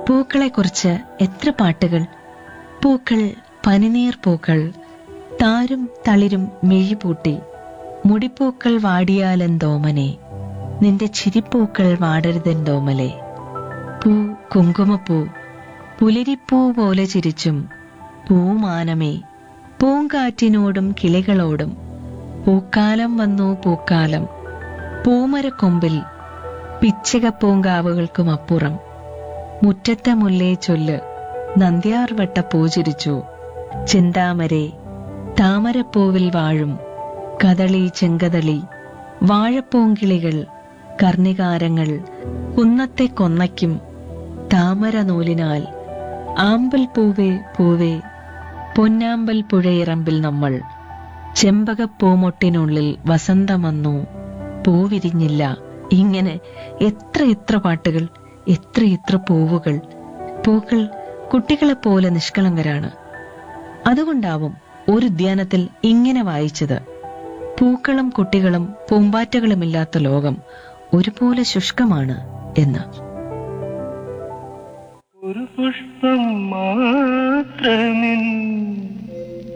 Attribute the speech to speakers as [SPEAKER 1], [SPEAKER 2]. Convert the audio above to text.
[SPEAKER 1] പൂക്കളെക്കുറിച്ച് എത്ര പാട്ടുകൾ പൂക്കൾ പനിനീർ പൂക്കൾ താരും തളിരും മിഴിപൂട്ടി മുടിപ്പൂക്കൾ വാടിയാലെന്തോമനെ നിന്റെ ചിരിപ്പൂക്കൾ വാടരുതെന്തോമലെ പൂ കുങ്കുമപ്പൂ പുലരിപ്പൂ പോലെ ചിരിച്ചും പൂമാനമേ പൂങ്കാറ്റിനോടും കിളികളോടും പൂക്കാലം വന്നു പൂക്കാലം പൂമരക്കൊമ്പിൽ പിച്ചകപ്പൂങ്കാവുകൾക്കും അപ്പുറം മുറ്റത്തെ മുല്ലേ ചൊല്ല് നന്ദ്യാർവട്ട പൂചിരിച്ചു ചിന്താമരെ താമരപ്പൂവിൽ വാഴും കദളി ചെങ്കദളി വാഴപ്പൂങ്കിളികൾ കർണികാരങ്ങൾ കുന്നത്തെ കൊന്നയ്ക്കും താമര നൂലിനാൽ ആമ്പൽ പൂവേ പൂവേ പൊന്നാമ്പൽ പുഴയിറമ്പിൽ നമ്മൾ ചെമ്പകപ്പൂമൊട്ടിനുള്ളിൽ വസന്തം വന്നു പൂവിരിഞ്ഞില്ല ഇങ്ങനെ എത്ര എത്ര പാട്ടുകൾ എത്ര എത്ര പൂവുകൾ പൂക്കൾ കുട്ടികളെപ്പോലെ നിഷ്കളങ്കരാണ് അതുകൊണ്ടാവും ഒരു ഉദ്യാനത്തിൽ ഇങ്ങനെ വായിച്ചത് പൂക്കളും കുട്ടികളും പൂമ്പാറ്റകളുമില്ലാത്ത ലോകം ഒരുപോലെ ശുഷ്കമാണ് എന്ന്
[SPEAKER 2] ഒരു പുഷ്പം മാത്രമിൻ